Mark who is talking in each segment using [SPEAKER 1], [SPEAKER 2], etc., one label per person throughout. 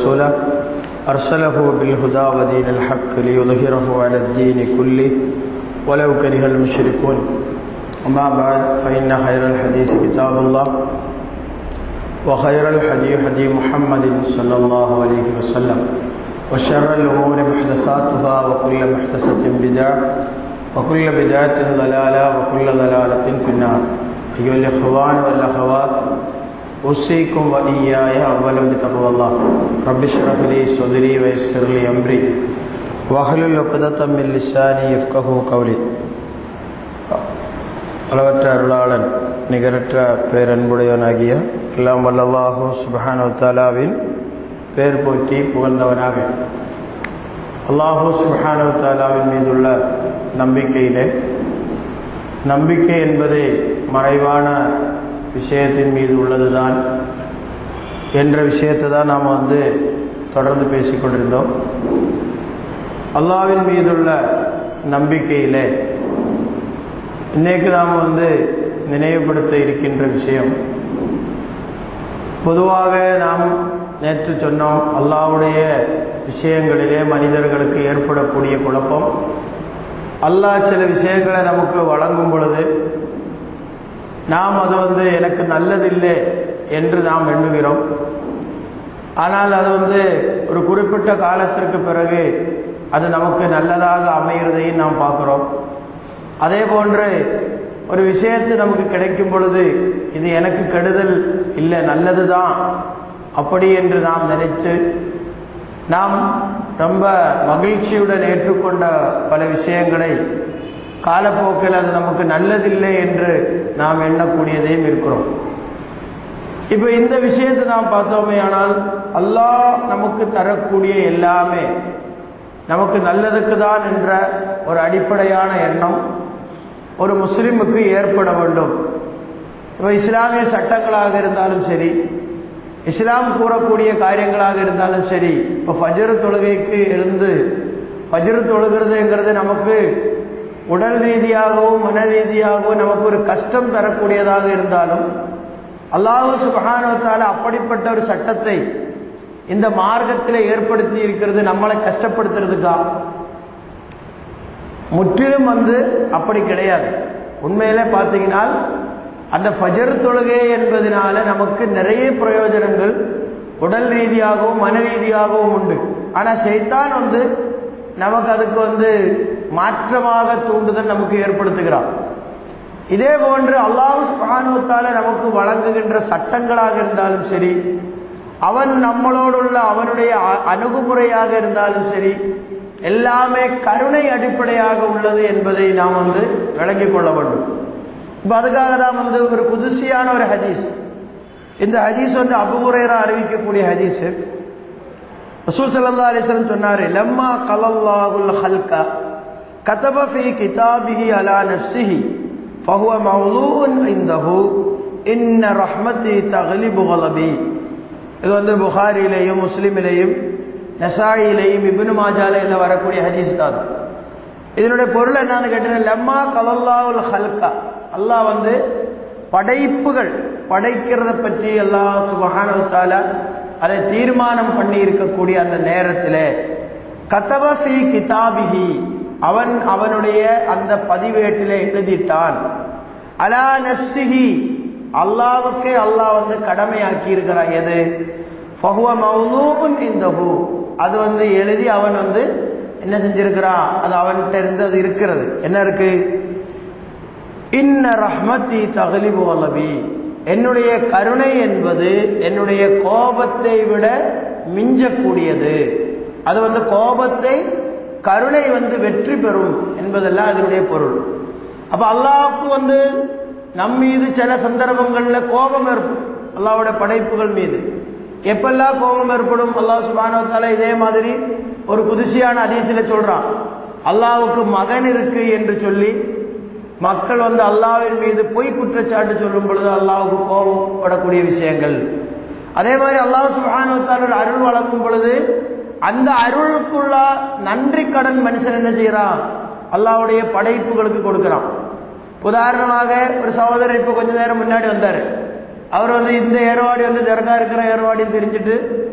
[SPEAKER 1] ورسوله أرسله بالهدى ودين الحق ليظهره على الدين كله ولو كره المشركون أما بعد فإن خير الحديث كتاب الله وخير الحديث حديث محمد صلى الله عليه وسلم وشر الأمور محدثاتها وكل محدثة بدعة وكل بدعة ضلالة وكل ضلالة في النار أيها الإخوان والأخوات أوصيكم وإياي أولا بتقوى الله رب اشرح لي صدري ويسر لي أمري واحلل عقدة من لساني يفقه قولي அளவற்ற அருளாளன் நிகரற்ற பேரன்புடையவனாகிய எல்லாம் வல்லல்லாஹு சுபஹானு தாலாவின் பேர் போற்றி புகழ்ந்தவனாக அல்லாஹூ சுபஹானு தாலாவின் மீதுள்ள நம்பிக்கையிலே நம்பிக்கை என்பது மறைவான விஷயத்தின் மீது உள்ளதுதான் என்ற விஷயத்தை தான் நாம் வந்து தொடர்ந்து பேசிக்கொண்டிருந்தோம் அல்லாவின் மீதுள்ள நம்பிக்கையிலே இன்றைக்கு நாம் வந்து நினைவுபடுத்த இருக்கின்ற விஷயம் பொதுவாக நாம் நேற்று சொன்னோம் அல்லாவுடைய விஷயங்களிலே மனிதர்களுக்கு ஏற்படக்கூடிய குழப்பம் அல்லாஹ் சில விஷயங்களை நமக்கு வழங்கும் பொழுது நாம் அது வந்து எனக்கு நல்லதில்லை என்று நாம் எண்ணுகிறோம் ஆனால் அது வந்து ஒரு குறிப்பிட்ட காலத்திற்கு பிறகு அது நமக்கு நல்லதாக அமைகிறதையும் நாம் பார்க்குறோம் அதே போன்று ஒரு விஷயத்து நமக்கு கிடைக்கும் பொழுது இது எனக்கு கெடுதல் இல்லை நல்லது தான் அப்படி என்று நாம் நினைத்து நாம் ரொம்ப மகிழ்ச்சியுடன் ஏற்றுக்கொண்ட பல விஷயங்களை காலப்போக்கில் அது நமக்கு நல்லதில்லை என்று நாம் எண்ணக்கூடியதையும் இருக்கிறோம் இப்போ இந்த விஷயத்தை நாம் பார்த்தோமே ஆனால் அல்லாஹ் நமக்கு தரக்கூடிய எல்லாமே நமக்கு நல்லதுக்கு தான் என்ற ஒரு அடிப்படையான எண்ணம் ஒரு முஸ்லிமுக்கு ஏற்பட வேண்டும் இப்போ இஸ்லாமிய சட்டங்களாக இருந்தாலும் சரி இஸ்லாம் கூறக்கூடிய காரியங்களாக இருந்தாலும் சரி இப்போ ஃபஜர் தொழுகைக்கு எழுந்து ஃபஜர் தொழுகிறதுங்கிறது நமக்கு உடல் ரீதியாகவும் மன ரீதியாகவும் நமக்கு ஒரு கஷ்டம் தரக்கூடியதாக இருந்தாலும் அல்லாஹு சுபகானவத்தால் அப்படிப்பட்ட ஒரு சட்டத்தை இந்த மார்க்கத்தில் ஏற்படுத்தி இருக்கிறது நம்மளை கஷ்டப்படுத்துறதுக்கா முற்றிலும் வந்து அப்படி கிடையாது உண்மையில பார்த்தீங்கன்னா அந்த ஃபஜர் தொழுகை என்பதனால நமக்கு நிறைய பிரயோஜனங்கள் உடல் ரீதியாகவும் மன ரீதியாகவும் உண்டு ஆனால் சைத்தான் வந்து நமக்கு அதுக்கு வந்து மாற்றமாக தூண்டுதல் நமக்கு ஏற்படுத்துகிறான் இதே போன்று அல்லாஹு சுபானுவத்தால நமக்கு வழங்குகின்ற சட்டங்களாக இருந்தாலும் சரி அவன் நம்மளோடுள்ள அவனுடைய அணுகுமுறையாக இருந்தாலும் சரி எல்லாமே கருணை அடிப்படையாக உள்ளது என்பதை நாம் வந்து விளங்கிக் கொள்ள வேண்டும் இப்போ அதுக்காக தான் வந்து ஒரு புதுசியான ஒரு ஹதீஸ் இந்த ஹதீஸ் வந்து அபுமுறையரா அறிவிக்கக்கூடிய ஹதீஸ் ரசூல் சல்லா அலிஸ்லம் சொன்னார் லம்மா கலல்லாஹுல் ஹல்கா கதப ஃபி கிதாபிஹி அலா நஃப்சிஹி ஃபஹுவ மௌலூன் இந்தஹு இன்ன ரஹ்மதி தக்லிபு கலபி இது வந்து புகாரிலேயும் முஸ்லீமிலேயும் நசாயிலையும் இபின் மாஜாலையில் வரக்கூடிய ஹதீஸ் தான் இதனுடைய பொருள் என்னன்னு கேட்டீங்கன்னா லம்மா கலல்லாவுல் ஹல்கா அல்லாஹ் வந்து படைப்புகள் படைக்கிறத பற்றி அல்லாஹ் சுபஹானவத்தால அதை தீர்மானம் பண்ணி இருக்கக்கூடிய அந்த நேரத்தில் கதபி கிதாபிஹி அவன் அவனுடைய அந்த பதிவேட்டில் எழுதிட்டான் அலா நப்சிஹி அல்லாவுக்கே அல்லாஹ் வந்து கடமையாக்கி இருக்கிறான் எது ஃபஹுவ மௌலூன் இந்தஹு அது வந்து எழுதி அவன் வந்து என்ன செஞ்சிருக்கிறான் அது அவன்கிட்ட இருந்து அது இருக்கிறது என்ன இருக்கு இன்ன ரஹ்மத்தி தகலிபு வல்லபி என்னுடைய கருணை என்பது என்னுடைய கோபத்தை விட மிஞ்சக்கூடியது அது வந்து கோபத்தை கருணை வந்து வெற்றி பெறும் என்பதெல்லாம் அதனுடைய பொருள் அப்ப அல்லாவுக்கு வந்து நம் மீது சில சந்தர்ப்பங்களில் கோபம் ஏற்படும் அல்லாவுடைய படைப்புகள் மீது எப்பெல்லாம் கோபம் ஏற்படும் அல்லாஹ் சுபானவத்தால இதே மாதிரி ஒரு புதுசியான அதிசயில சொல்றான் அல்லாவுக்கு மகன் இருக்கு என்று சொல்லி மக்கள் வந்து அல்லாவின் மீது பொய் குற்றச்சாட்டு சொல்லும் பொழுது அல்லாவுக்கு கோபப்படக்கூடிய விஷயங்கள் அதே மாதிரி அல்லாஹ் சுபானுவத்தால் அருள் வழங்கும் பொழுது அந்த அருளுக்குள்ள நன்றி கடன் மனுஷன் என்ன செய்யறான் அல்லாவுடைய படைப்புகளுக்கு கொடுக்கிறான் உதாரணமாக ஒரு சகோதரர் இப்போ கொஞ்ச நேரம் முன்னாடி வந்தார் அவர் வந்து இந்த ஏர்வாடி வந்து தர்கா இருக்கிற ஏர்வாடின்னு தெரிஞ்சுட்டு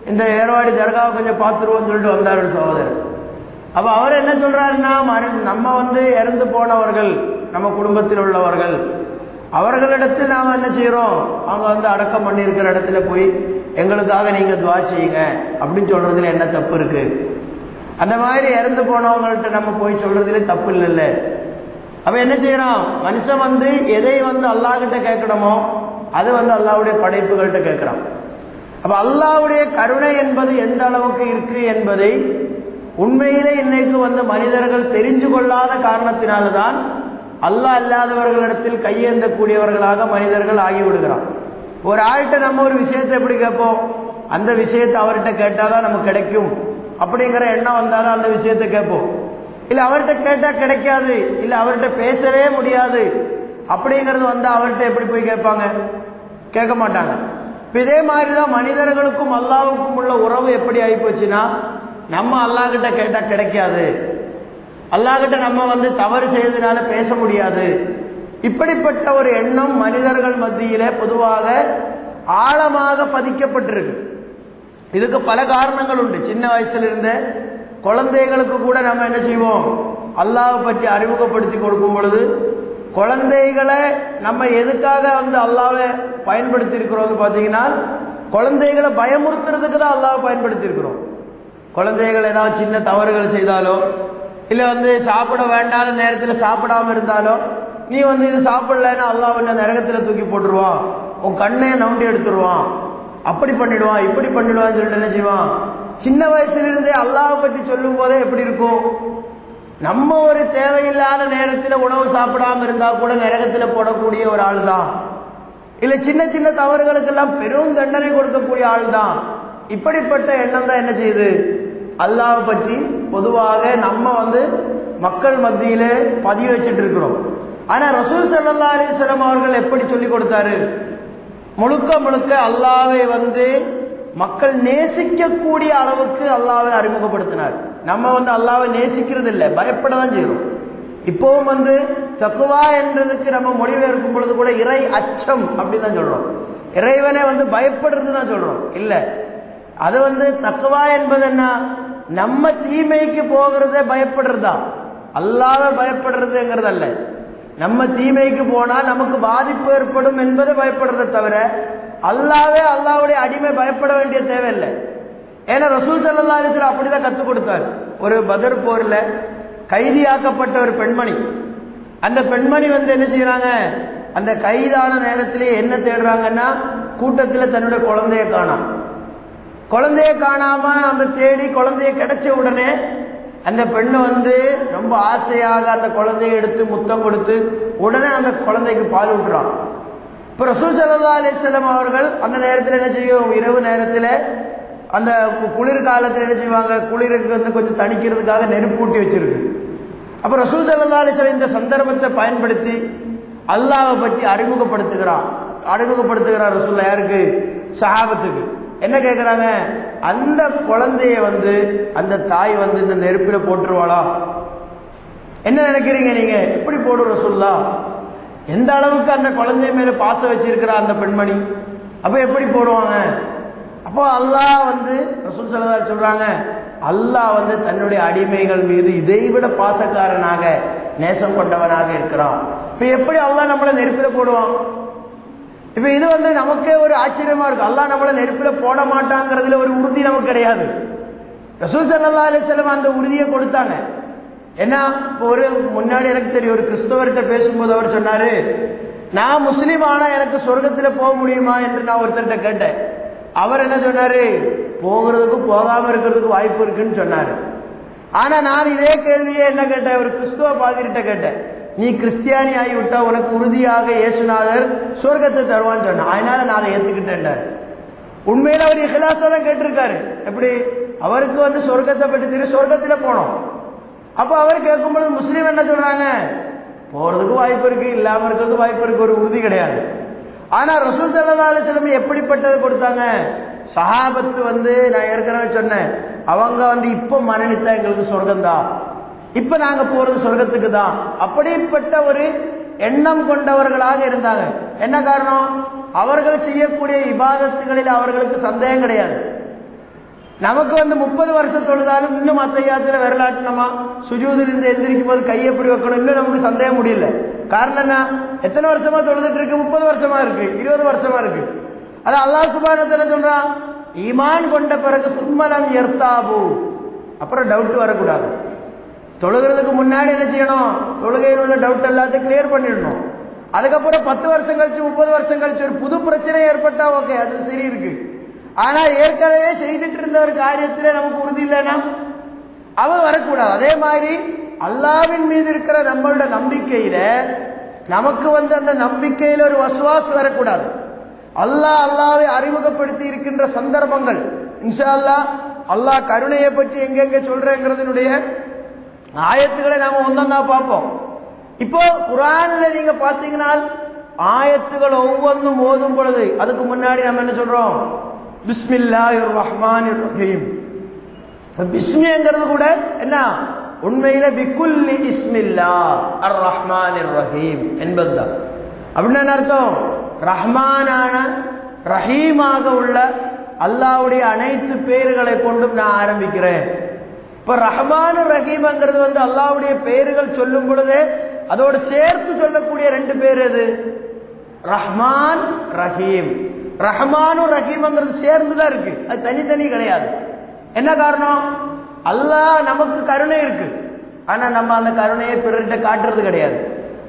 [SPEAKER 1] இந்த ஏர்வாடி தர்காவை கொஞ்சம் பார்த்துருவோம்னு சொல்லிட்டு வந்தார் ஒரு சகோதரர் அப்ப அவர் என்ன சொல்றாருன்னா மர- நம்ம வந்து இறந்து போனவர்கள் நம்ம குடும்பத்தில் உள்ளவர்கள் அவர்களிடத்தில் நாம என்ன செய்யறோம் அவங்க வந்து அடக்கம் பண்ணியிருக்கிற இடத்துல போய் எங்களுக்காக நீங்க துவா செய்யுங்க அப்படின்னு சொல்றதுல என்ன தப்பு இருக்கு அந்த மாதிரி இறந்து போனவங்கள்ட்ட நம்ம போய் சொல்றதுல தப்பு இல்லைல்ல அப்ப என்ன செய்யறோம் மனுஷன் வந்து எதை வந்து அல்லாஹ் கிட்ட கேட்கணுமோ அது வந்து அல்லாஹ்வுடைய படைப்புகள்கிட்ட கேட்கிறான் அப்ப அல்லாஹ்வுடைய கருணை என்பது எந்த அளவுக்கு இருக்கு என்பதை உண்மையிலே இன்னைக்கு வந்து மனிதர்கள் தெரிஞ்சு கொள்ளாத காரணத்தினால்தான் அல்லாஹ் அல்லாதவர்களிடத்தில் கையேந்தக்கூடியவர்களாக மனிதர்கள் ஆகிவிடுகிறான் ஒரு ஆள்கிட்ட நம்ம ஒரு விஷயத்தை எப்படி கேட்போம் அந்த விஷயத்தை அவர்கிட்ட கேட்டாதான் நமக்கு கிடைக்கும் அப்படிங்கிற எண்ணம் வந்தாதான் அந்த விஷயத்தை கேட்போம் இல்ல அவர்கிட்ட கேட்டா கிடைக்காது இல்ல அவர்கிட்ட பேசவே முடியாது அப்படிங்கிறது வந்தா அவர்கிட்ட எப்படி போய் கேட்பாங்க கேட்க மாட்டாங்க இப்ப இதே மாதிரிதான் மனிதர்களுக்கும் அல்லாஹ்வுக்கும் உள்ள உறவு எப்படி ஆகி போச்சுன்னா நம்ம அல்லாஹ் கிட்ட கேட்டா கிடைக்காது அல்லாஹ் கிட்ட நம்ம வந்து தவறு செய்ததுனால பேச முடியாது இப்படிப்பட்ட ஒரு எண்ணம் மனிதர்கள் மத்தியில பொதுவாக ஆழமாக பதிக்கப்பட்டிருக்கு இதுக்கு பல காரணங்கள் உண்டு சின்ன வயசுல இருந்தே குழந்தைகளுக்கு கூட நம்ம என்ன செய்வோம் அல்லாஹ் பற்றி அறிமுகப்படுத்தி கொடுக்கும் பொழுது குழந்தைகளை நம்ம எதுக்காக வந்து அல்லாவை பயன்படுத்தி இருக்கிறோம்னு பார்த்தீங்கன்னா குழந்தைகளை பயமுறுத்துறதுக்கு தான் அல்லாவை பயன்படுத்தி இருக்கிறோம் குழந்தைகள் ஏதாவது சின்ன தவறுகள் செய்தாலோ இல்லை வந்து சாப்பிட வேண்டாத நேரத்தில் சாப்பிடாம இருந்தாலோ நீ வந்து இது சாப்பிடலன்னா அல்லாஹ் உன்னை நரகத்தில் தூக்கி போட்டுருவான் உன் கண்ணே நவுண்டி எடுத்துருவான் அப்படி பண்ணிடுவான் இப்படி பண்ணிடுவான்னு சொல்லிட்டு என்ன செய்வான் சின்ன வயசுல இருந்தே அல்லாஹ் பற்றி சொல்லும் போதே எப்படி இருக்கும் நம்ம ஒரு தேவையில்லாத நேரத்தில் உணவு சாப்பிடாம இருந்தா கூட நரகத்தில் போடக்கூடிய ஒரு ஆள் தான் இல்ல சின்ன சின்ன தவறுகளுக்கெல்லாம் பெரும் தண்டனை கொடுக்கக்கூடிய ஆள் தான் இப்படிப்பட்ட எண்ணம் தான் என்ன செய்யுது அல்லாஹ் பற்றி பொதுவாக நம்ம வந்து மக்கள் மத்தியில பதிய வச்சுட்டு இருக்கிறோம் ஆனா ரசூல் ஸல்லல்லாஹு அலைஹி வஸல்லம் அவர்கள் எப்படி சொல்லி கொடுத்தாரு முழுக்க முழுக்க அல்லாவை வந்து மக்கள் நேசிக்கக்கூடிய அளவுக்கு அல்லாவை அறிமுகப்படுத்தினார் நம்ம வந்து அல்லாவை நேசிக்கிறது இல்லை பயப்பட தான் செய்யறோம் இப்போவும் வந்து தக்குவா என்றதுக்கு நம்ம மொழிபெயர்க்கும் பொழுது கூட இறை அச்சம் அப்படின்னு தான் சொல்றோம் இறைவனை வந்து பயப்படுறது தான் சொல்றோம் இல்ல அது வந்து தக்குவா என்பது என்ன நம்ம தீமைக்கு போகிறதே பயப்படுறதா அல்லாவை பயப்படுறதுங்கிறது அல்ல நம்ம தீமைக்கு போனா நமக்கு பாதிப்பு ஏற்படும் என்பதை பயப்படுறதை தவிர அல்லாவே அல்லாவுடைய அடிமை பயப்பட வேண்டிய தேவையில்லை ஏன்னா ரசூல் சல்லா அலிஸ்லாம் அப்படிதான் கத்துக் கொடுத்தார் ஒரு பதர் போர்ல கைதியாக்கப்பட்ட ஒரு பெண்மணி அந்த பெண்மணி வந்து என்ன செய்யறாங்க அந்த கைதான நேரத்திலே என்ன தேடுறாங்கன்னா கூட்டத்தில் தன்னுடைய குழந்தைய காணாம் குழந்தைய காணாம அந்த தேடி குழந்தைய கிடைச்ச உடனே அந்த பெண்ணு வந்து ரொம்ப ஆசையாக அந்த குழந்தைய எடுத்து முத்தம் கொடுத்து உடனே அந்த குழந்தைக்கு பால் விட்டுறான் இப்போ ரசூல் சல்லா அலிஸ்லாம் அவர்கள் அந்த நேரத்தில் என்ன செய்யும் இரவு நேரத்தில் அந்த கு- குளிர் காலத்தில் என்ன செய்வாங்க குளிருக்கு வந்து கொஞ்சம் தணிக்கிறதுக்காக நெருப்பூட்டி வச்சிருக்கு அப்போ ரசூல் சல்லா அலிஸ்லாம் இந்த சந்தர்ப்பத்தை பயன்படுத்தி அல்லாஹ்வை பற்றி அறிமுகப்படுத்துகிறான் அறிமுகப்படுத்துகிறார் ரசூல்லா யாருக்கு சஹாபத்துக்கு என்ன கேட்குறாங்க அந்த குழந்தைய வந்து அந்த தாய் வந்து இந்த நெருப்பில் போட்டுருவாளா என்ன நினைக்கிறீங்க நீங்க எப்படி போடும் ரசூல்லா எந்த அளவுக்கு அந்த குழந்தை மேல பாசம் வச்சிருக்கிற அந்த பெண்மணி அப்ப எப்படி போடுவாங்க அப்போ அல்லாஹ் வந்து ரசூல் சல்லல்லாஹு சொல்றாங்க அல்லாஹ் வந்து தன்னுடைய அடிமைகள் மீது இதைவிட பாசக்காரனாக நேசம் கொண்டவனாக இருக்கிறான் இப்ப எப்படி அல்லாஹ் நம்மளை நெருப்பில போடுவான் இப்ப இது வந்து நமக்கே ஒரு ஆச்சரியமா இருக்கு அல்லாஹ் நம்மளை நெருப்பில போட மாட்டாங்கிறதுல ஒரு உறுதி நமக்கு கிடையாது ரசூல் சல்லா அலிஸ்லாம் அந்த உறுதியை கொடுத்தாங்க ஏன்னா இப்போ ஒரு முன்னாடி எனக்கு தெரியும் ஒரு கிறிஸ்தவர்கிட்ட பேசும்போது அவர் சொன்னாரு நான் முஸ்லீம் ஆனா எனக்கு சொர்க்கத்துல போக முடியுமா என்று நான் ஒருத்தர்கிட்ட கேட்டேன் அவர் என்ன சொன்னாரு போகிறதுக்கு போகாம இருக்கிறதுக்கு வாய்ப்பு இருக்குன்னு சொன்னாரு ஆனா நான் இதே கேள்வியை என்ன கேட்டேன் ஒரு கிறிஸ்துவ பாதிரிட்ட கேட்டேன் நீ கிறிஸ்தியானி ஆகி விட்டா உனக்கு உறுதியாக இயேசுநாதர் சொர்க்கத்தை தருவான்னு சொன்னான் அதனால நான் அதை ஏத்துக்கிட்டேன்டார் உண்மையில அவர் இஹ்லாஸா தான் கேட்டிருக்காரு எப்படி அவருக்கு வந்து சொர்க்கத்தை பற்றி தெரியும் சொர்க்கத்துல போனோம் அப்ப அவர் கேட்கும்பொழுது முஸ்லீம் என்ன சொல்றாங்க போறதுக்கு வாய்ப்பு இருக்கு இல்லாம இருக்கிறதுக்கு வாய்ப்பு இருக்கு ஒரு உறுதி கிடையாது ஆனா ரசூல் சல்லா அலிஸ்லம் எப்படிப்பட்டது கொடுத்தாங்க சஹாபத்து வந்து நான் ஏற்கனவே சொன்னேன் அவங்க வந்து இப்ப மரணித்தா எங்களுக்கு சொர்க்கம்தான் இப்ப நாங்க போறது சொர்க்கத்துக்கு தான் அப்படிப்பட்ட ஒரு எண்ணம் கொண்டவர்களாக இருந்தாங்க என்ன காரணம் அவர்கள் செய்யக்கூடிய இபாதத்துகளில் அவர்களுக்கு சந்தேகம் கிடையாது நமக்கு வந்து முப்பது வருஷம் தொழுதாலும் இன்னும் அத்தையாத்துல விரலாட்டணுமா சுஜூதில் இருந்து எந்திரிக்கும் போது கை எப்படி வைக்கணும் இன்னும் நமக்கு சந்தேகம் முடியல காரணம் என்ன எத்தனை வருஷமா தொழுதுட்டு இருக்கு முப்பது வருஷமா இருக்கு இருபது வருஷமா இருக்கு அது அல்லாஹ் சுபானத்துல சொல்றான் ஈமான் கொண்ட பிறகு சும்மலம் எர்த்தாபு அப்புறம் டவுட் வரக்கூடாது தொழுகிறதுக்கு முன்னாடி என்ன செய்யணும் தொழுகையில் உள்ள டவுட் எல்லாத்தையும் கிளியர் பண்ணிடணும் அதுக்கப்புறம் பத்து வருஷம் கழிச்சு முப்பது வருஷம் கழிச்சு ஒரு புது பிரச்சனை ஏற்பட்டா ஓகே அது சரி இருக்கு ஆனா ஏற்கனவே செய்துட்டு இருந்த ஒரு காரியத்திலே நமக்கு உறுதி இல்லைன்னா அவன் வரக்கூடாது அதே மாதிரி அல்லாவின் மீது இருக்கிற நம்மளோட நம்பிக்கையில நமக்கு வந்து அந்த நம்பிக்கையில ஒரு வசுவாஸ் வரக்கூடாது அல்லாஹ் அல்லாவை அறிமுகப்படுத்தி இருக்கின்ற சந்தர்ப்பங்கள் இன்ஷா அல்லாஹ் அல்லாஹ் கருணையை பற்றி எங்கெங்க சொல்றேங்கிறதுனுடைய ஆயத்துக்களை நாம ஒன்னொன்னா பார்ப்போம் இப்போ குரான்ல நீங்க பாத்தீங்கன்னா ஆயத்துகள் ஒவ்வொன்றும் ஓதும் பொழுது அதுக்கு முன்னாடி நம்ம என்ன சொல்றோம் பிஸ்மில்லாஹிர் ரஹ்மானிர் ரஹீம் பிஸ்மிங்கிறது கூட என்ன உண்மையில பிக்குல்லி இஸ்மில்லா அர் ரஹ்மானிர் ரஹீம் என்பதுதான் அப்படின்னு என்ன அர்த்தம் ரஹ்மானான ரஹீமாக உள்ள அல்லாவுடைய அனைத்து பெயர்களை கொண்டும் நான் ஆரம்பிக்கிறேன் இப்ப ரஹ்மான் ரஹீம்ங்கிறது வந்து அல்லாவுடைய பெயர்கள் சொல்லும் பொழுதே அதோடு சேர்த்து சொல்லக்கூடிய ரெண்டு பேர் எது ரஹ்மான் ரஹீம் ரஹ்மானும் ரஹீம்ங்கிறது சேர்ந்து தான் இருக்கு அது தனித்தனி கிடையாது என்ன காரணம் அல்லாஹ் நமக்கு கருணை இருக்கு ஆனா நம்ம அந்த கருணையை பிறர்கிட்ட காட்டுறது கிடையாது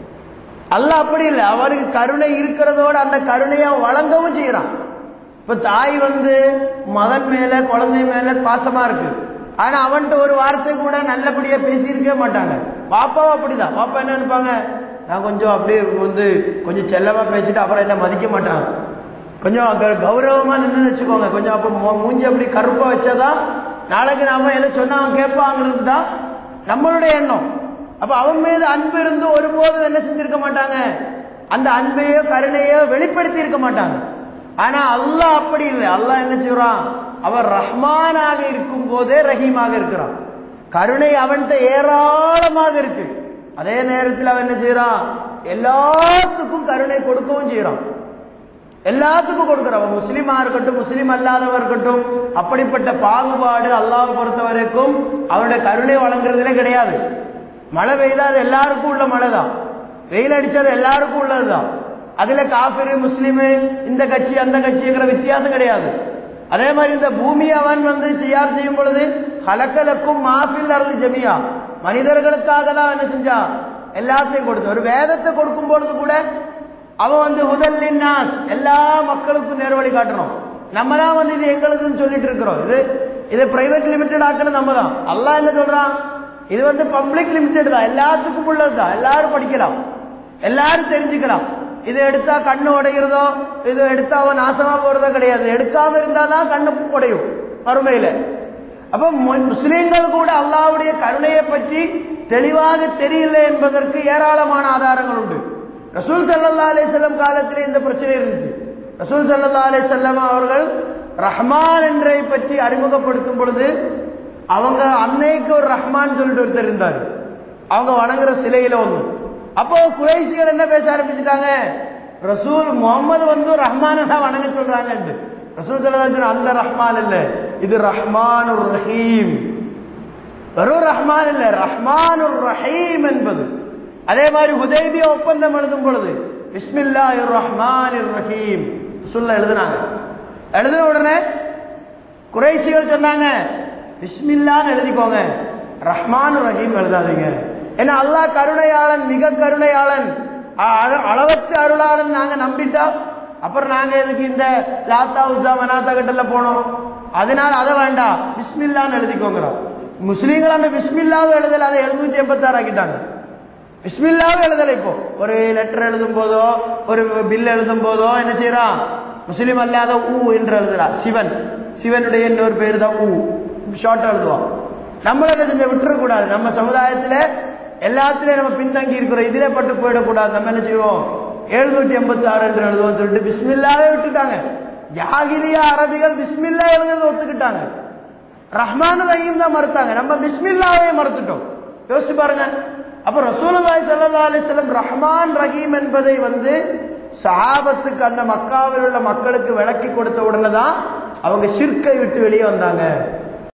[SPEAKER 1] அல்லாஹ் அப்படி இல்லை அவருக்கு கருணை இருக்கிறதோட அந்த கருணையை வழங்கவும் செய்யறான் இப்ப தாய் வந்து மகன் மேல குழந்தை மேல பாசமா இருக்கு ஆனா அவன்கிட்ட ஒரு வார்த்தை கூட நல்லபடியா பேசியிருக்கவே மாட்டாங்க பாப்பாவும் அப்படிதான் பாப்பா என்ன நினைப்பாங்க நான் கொஞ்சம் அப்படியே வந்து கொஞ்சம் செல்லமா பேசிட்டு அப்புறம் என்ன மதிக்க மாட்டாங்க கொஞ்சம் க- கௌரவமா நின்று வச்சுக்கோங்க கொஞ்சம் அப்ப மூ- மூஞ்சி அப்படி கருப்பா வச்சாதான் நாளைக்கு நாம எதை சொன்னா அவன் கேட்பாங்கிறது தான் நம்மளுடைய எண்ணம் அப்ப அவன் மீது அன்பு இருந்து ஒருபோதும் என்ன செஞ்சிருக்க மாட்டாங்க அந்த அன்பையோ கருணையோ வெளிப்படுத்தி இருக்க மாட்டாங்க ஆனா அல்லாஹ் அப்படி இல்லை அல்லாஹ் என்ன செய்றான் அவர் ரஹ்மானாக இருக்கும் போதே ரஹீமாக இருக்கிறான் கருணை அவன்கிட்ட ஏராளமாக இருக்கு அதே நேரத்தில் அவன் என்ன செய்யறான் எல்லாத்துக்கும் கருணை கொடுக்கவும் செய்யறான் எல்லாத்துக்கும் கொடுக்கிறான் அவன் முஸ்லீமா இருக்கட்டும் முஸ்லீம் அல்லாதவா இருக்கட்டும் அப்படிப்பட்ட பாகுபாடு அல்லாஹ் பொறுத்த வரைக்கும் அவனுடைய கருணை வழங்குறதுலே கிடையாது மழை பெய்தா அது எல்லாருக்கும் உள்ள மழை தான் வெயில் அடிச்சது எல்லாருக்கும் உள்ளதுதான் அதுல காஃபிரு முஸ்லீமு இந்த கட்சி அந்த கட்சிங்கிற வித்தியாசம் கிடையாது அதே மாதிரி இந்த பூமி அவன் வந்து சியார் செய்யும் பொழுது ஹலக்கலக்கும் மாஃபில் அருள் ஜமியா மனிதர்களுக்காக தான் என்ன செஞ்சான் எல்லாத்தையும் கொடுத்து ஒரு வேதத்தை கொடுக்கும் பொழுது கூட அவன் வந்து ஹுதல் நாஸ் எல்லா மக்களுக்கும் நேர்வழி காட்டணும் நம்ம தான் வந்து இது எங்களுதுன்னு சொல்லிட்டு இருக்கிறோம் இது இது பிரைவேட் லிமிடெட் ஆக்கணும் நம்ம தான் அல்லாஹ் என்ன சொல்றான் இது வந்து பப்ளிக் லிமிடெட் தான் எல்லாத்துக்கும் உள்ளது தான் எல்லாரும் படிக்கலாம் எல்லாரும் தெரிஞ்சுக்கலாம் இது எடுத்தா கண்ணு உடைகிறதோ இது எடுத்தா அவன் நாசமா போறதோ கிடையாது எடுக்காம இருந்தாதான் கண்ணு உடையும் மறுமையில அப்ப மு- முஸ்லிம்கள் கூட அல்லாஹ்வுடைய கருணையை பற்றி தெளிவாக தெரியல என்பதற்கு ஏராளமான ஆதாரங்கள் உண்டு ரசூல் ஸல்லல்லாஹு அலைஹி வஸல்லம் காலத்திலே இந்த பிரச்சனை இருந்துச்சு ரசூல் ஸல்லல்லாஹு அலைஹி வஸல்லம் அவர்கள் ரஹ்மான் என்றை பற்றி அறிமுகப்படுத்தும் பொழுது அவங்க அன்னைக்கு ஒரு ரஹ்மான் சொல்லிட்டு ஒருத்தர் இருந்தார் அவங்க வணங்குற சிலையில ஒண்ணு அப்போ குறைசிகள் என்ன பேச ஆரம்பிச்சிட்டாங்க ரசூல் முகமது வந்து ரஹ்மான தான் வணங்க சொல்றாங்க ரசூல் ஸல்லல்லாஹு அந்த ரஹ்மான் இல்ல இது ரஹ்மானுர் ரஹீம் வெறும் ரஹ்மான் இல்ல ரஹ்மானுர் ரஹீம் என்பது அதே மாதிரி ஹுதைபியா ஒப்பந்தம் எழுதும் பொழுது பிஸ்மில்லாஹிர் ரஹ்மானிர் ரஹீம் சொல்ல எழுதுனாங்க எழுதின உடனே குறைசிகள் சொன்னாங்க பிஸ்மில்லான்னு எழுதிக்கோங்க ரஹ்மான் ரஹீம் எழுதாதீங்க ஏன்னா அல்லாஹ் கருணையாளன் மிக கருணையாளன் அ- அ- அளவற்ற அருளாளன் நாங்க நம்பிட்டா அப்புறம் நாங்க எதுக்கு இந்த லாத்தா உசா மனாத்தா கிட்டல போனோம் அதனால அதை வேண்டாம் பிஸ்மில்லான்னு எழுதிக்கோங்கிறோம் முஸ்லீம்கள் அந்த பிஸ்மில்லாவை எழுதல அதை எழுநூத்தி எண்பத்தாறு ஆக்கிட்டாங்க பிஸ்மில்லாவே எழுதலை இப்போ ஒரு லெட்டர் எழுதும் போதோ ஒரு பில் எழுதும் போதோ என்ன செய்யறான் முஸ்லீம் அல்லாத ஊ என்று எழுதுறான் சிவன் சிவனுடைய இன்னொரு பேர் தான் ஊ ஷார்ட் எழுதுவான் நம்மள என்ன செஞ்ச விட்டுறக்கூடாது நம்ம சமுதாயத்துல எல்லாத்துலயும் நம்ம பின்தங்கி இருக்கிறோம் இதிலே பட்டு போயிடக்கூடாது நம்ம என்ன செய்வோம் எழுநூற்றி எண்பத்தி ஆறு என்று எழுதுவோம் சொல்லிட்டு பிஸ்மில்லாவே விட்டுட்டாங்க ஜாகிலியா அரபிகள் பிஸ்மில்லா எழுதுறதை ஒத்துக்கிட்டாங்க ரஹ்மான் ரஹீம் தான் மறுத்தாங்க நம்ம பிஸ்மில்லாவே மறுத்துட்டோம் யோசிச்சு பாருங்க அப்ப ரசூலுல்லாஹி ஸல்லல்லாஹு அலைஹி வஸல்லம் ரஹ்மான் ரஹீம் என்பதை வந்து சஹாபத்துக்கு அந்த மக்காவில் உள்ள மக்களுக்கு விளக்கி கொடுத்த உடனே தான் அவங்க ஷிர்க்கை விட்டு வெளியே வந்தாங்க